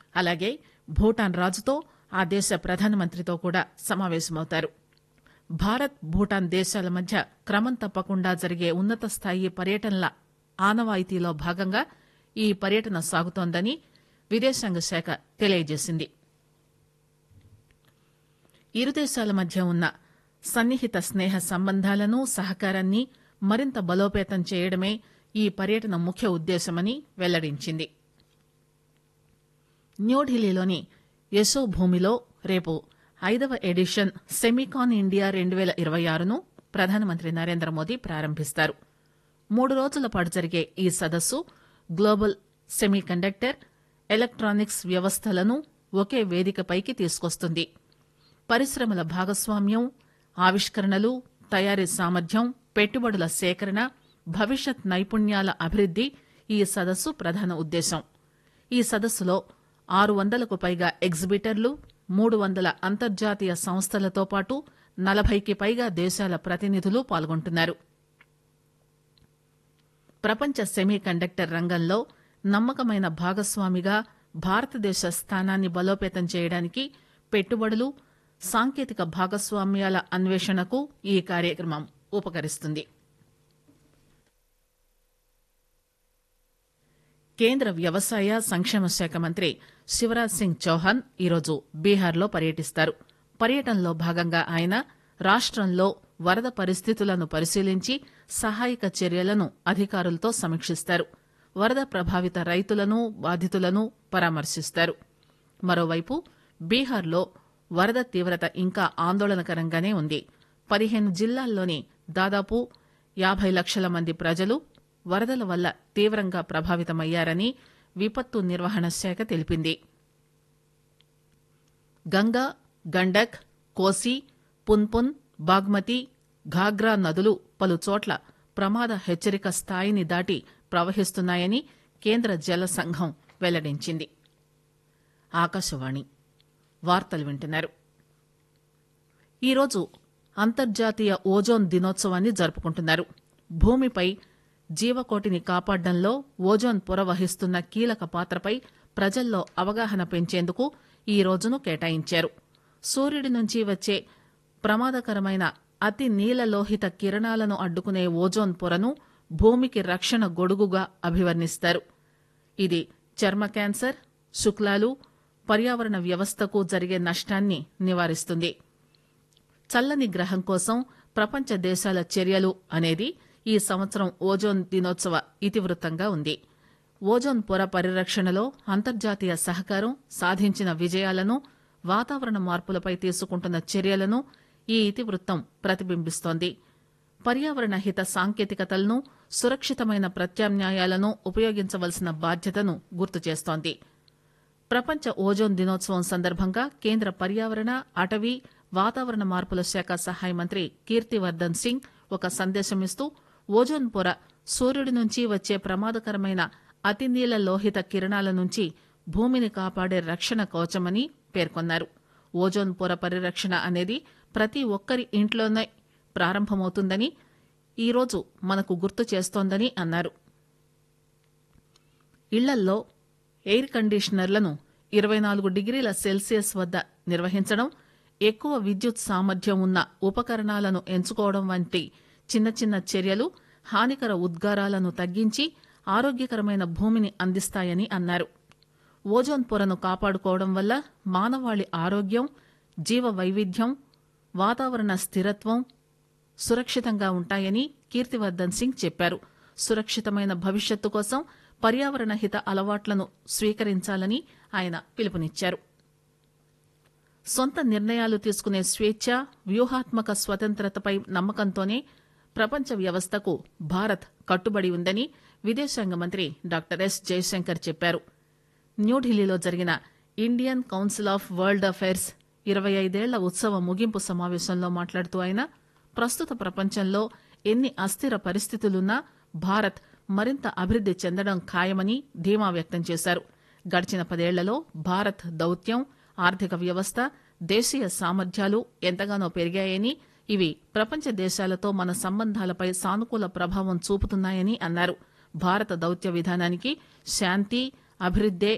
అలాగే భూటాన్ రాజుతో ఆ దేశ ప్రధానమంత్రితో కూడా సమావేశమవుతారు భారత్ భూటాన్ దేశాల మధ్య క్రమం తప్పకుండా జరిగే ఉన్నత స్థాయి పర్యటనల ఆనవాయితీలో భాగంగా ఈ పర్యటన సాగుతోందని విదేశాంగ శాఖ తెలియజేసింది ఇరు దేశాల మధ్య ఉన్న సన్నిహిత స్నేహ సంబంధాలను సహకారాన్ని మరింత బలోపేతం చేయడమే ఈ పర్యటన ముఖ్య ఉద్దేశమని వెల్లడించింది న్యూఢిల్లీలోని యశో భూమిలో రేపు ఐదవ ఎడిషన్ సెమికాన్ ఇండియా రెండు పేల ఇరవై ఆరును ప్రధానమంత్రి నరేంద్ర మోదీ ప్రారంభిస్తారు మూడు రోజుల పాటు జరిగే ఈ సదస్సు గ్లోబల్ సెమీ కండక్టర్ ఎలక్ట్రానిక్స్ వ్యవస్థలను ఒకే వేదికపైకి తీసుకొస్తుంది పరిశ్రమల భాగస్వామ్యం ఆవిష్కరణలు తయారీ సామర్థ్యం పెట్టుబడుల సేకరణ భవిష్యత్ నైపుణ్యాల అభివృద్ది ఈ సదస్సు ప్రధాన ఉద్దేశం ఈ సదస్సులో ఆరు వందలకు పైగా ఎగ్జిబిటర్లు మూడు వందల అంతర్జాతీయ సంస్థలతో పాటు నలభైకి పైగా దేశాల ప్రతినిధులు పాల్గొంటున్నారు ప్రపంచ సెమీ కండక్టర్ రంగంలో నమ్మకమైన భాగస్వామిగా భారతదేశ స్థానాన్ని బలోపేతం చేయడానికి పెట్టుబడులు సాంకేతిక భాగస్వామ్యాల అన్వేషణకు ఈ కార్యక్రమం ఉపకరిస్తుంది కేంద్ర వ్యవసాయ సంక్షేమ శాఖ మంత్రి శివరాజ్ సింగ్ చౌహాన్ ఈరోజు బీహార్లో పర్యటిస్తారు పర్యటనలో భాగంగా ఆయన రాష్టంలో వరద పరిస్థితులను పరిశీలించి సహాయక చర్యలను అధికారులతో సమీక్షిస్తారు వరద ప్రభావిత రైతులను బాధితులను పరామర్శిస్తారు మరోవైపు బీహార్లో వరద తీవ్రత ఇంకా ఆందోళనకరంగానే ఉంది పదిహేను జిల్లాల్లోని దాదాపు యాభై లక్షల మంది ప్రజలు వరదల వల్ల తీవ్రంగా ప్రభావితమయ్యారని విపత్తు నిర్వహణ శాఖ తెలిపింది గంగా గండక్ కోసి పున్పున్ బాగ్మతి ఘాగ్రా నదులు పలు చోట్ల ప్రమాద హెచ్చరిక స్థాయిని దాటి ప్రవహిస్తున్నాయని కేంద్ర జల సంఘం వెల్లడించింది ఆకాశవాణి వార్తలు వింటున్నారు ఈరోజు అంతర్జాతీయ ఓజోన్ దినోత్సవాన్ని జరుపుకుంటున్నారు భూమిపై జీవకోటిని కాపాడడంలో ఓజోన్ పొర వహిస్తున్న కీలక పాత్రపై ప్రజల్లో అవగాహన పెంచేందుకు ఈ రోజును కేటాయించారు సూర్యుడి నుంచి వచ్చే ప్రమాదకరమైన అతి నీలలోహిత కిరణాలను అడ్డుకునే ఓజోన్ పొరను భూమికి రక్షణ గొడుగుగా అభివర్ణిస్తారు ఇది చర్మ క్యాన్సర్ శుక్లాలు పర్యావరణ వ్యవస్థకు జరిగే నష్టాన్ని నివారిస్తుంది చల్లని గ్రహం కోసం ప్రపంచ దేశాల చర్యలు అనేది ఈ సంవత్సరం ఓజోన్ దినోత్సవ ఇతివృత్తంగా ఉంది ఓజోన్ పొర పరిరక్షణలో అంతర్జాతీయ సహకారం సాధించిన విజయాలను వాతావరణ మార్పులపై తీసుకుంటున్న చర్యలను ఈ ఇతివృత్తం ప్రతిబింబిస్తోంది పర్యావరణ హిత సాంకేతికతలను సురక్షితమైన ప్రత్యామ్నాయాలను ఉపయోగించవలసిన బాధ్యతను గుర్తు చేస్తోంది ప్రపంచ ఓజోన్ దినోత్సవం సందర్భంగా కేంద్ర పర్యావరణ అటవీ వాతావరణ మార్పుల శాఖ సహాయ మంత్రి కీర్తివర్దన్ సింగ్ ఒక సందేశమిస్తూ ఓజోన్ పొర సూర్యుడి నుంచి వచ్చే ప్రమాదకరమైన అతినీల లోహిత కిరణాల నుంచి భూమిని కాపాడే రక్షణ కవచమని పేర్కొన్నారు ఓజోన్ పొర పరిరక్షణ అనేది ప్రతి ఒక్కరి ఇంట్లోనే ప్రారంభమవుతుందని ఈరోజు మనకు గుర్తు చేస్తోందని అన్నారు ఇళ్లల్లో ఎయిర్ కండిషనర్లను ఇరవై నాలుగు డిగ్రీల సెల్సియస్ వద్ద నిర్వహించడం ఎక్కువ విద్యుత్ సామర్థ్యం ఉన్న ఉపకరణాలను ఎంచుకోవడం వంటి చిన్న చిన్న చర్యలు హానికర ఉద్గారాలను తగ్గించి ఆరోగ్యకరమైన భూమిని అందిస్తాయని అన్నారు ఓజోన్ పొరను కాపాడుకోవడం వల్ల మానవాళి ఆరోగ్యం జీవ వైవిధ్యం వాతావరణ స్థిరత్వం సురక్షితంగా ఉంటాయని కీర్తివర్దన్ సింగ్ చెప్పారు సురక్షితమైన భవిష్యత్తు కోసం పర్యావరణ హిత అలవాట్లను స్వీకరించాలని ఆయన పిలుపునిచ్చారు సొంత నిర్ణయాలు తీసుకునే స్వేచ్ఛ వ్యూహాత్మక స్వతంత్రతపై నమ్మకంతోనే ప్రపంచ వ్యవస్థకు భారత్ కట్టుబడి ఉందని విదేశాంగ మంత్రి డాక్టర్ ఎస్ జయశంకర్ చెప్పారు న్యూఢిల్లీలో జరిగిన Indian council of world affairs ఇరవై ఐదేళ్ల ఉత్సవ ముగింపు సమావేశంలో మాట్లాడుతూ ఆయన ప్రస్తుత ప్రపంచంలో ఎన్ని అస్థిర పరిస్థితులున్నా భారత్ మరింత అభివృద్ది చెందడం ఖాయమని ధీమా వ్యక్తం చేశారు గడిచిన పదేళ్లలో భారత్ దౌత్యం ఆర్థిక వ్యవస్థ దేశీయ సామర్థ్యాలు ఎంతగానో పెరిగాయని ఇవి ప్రపంచ దేశాలతో మన సంబంధాలపై సానుకూల ప్రభావం చూపుతున్నాయని అన్నారు భారత దౌత్య విధానానికి శాంతి అభివృద్దే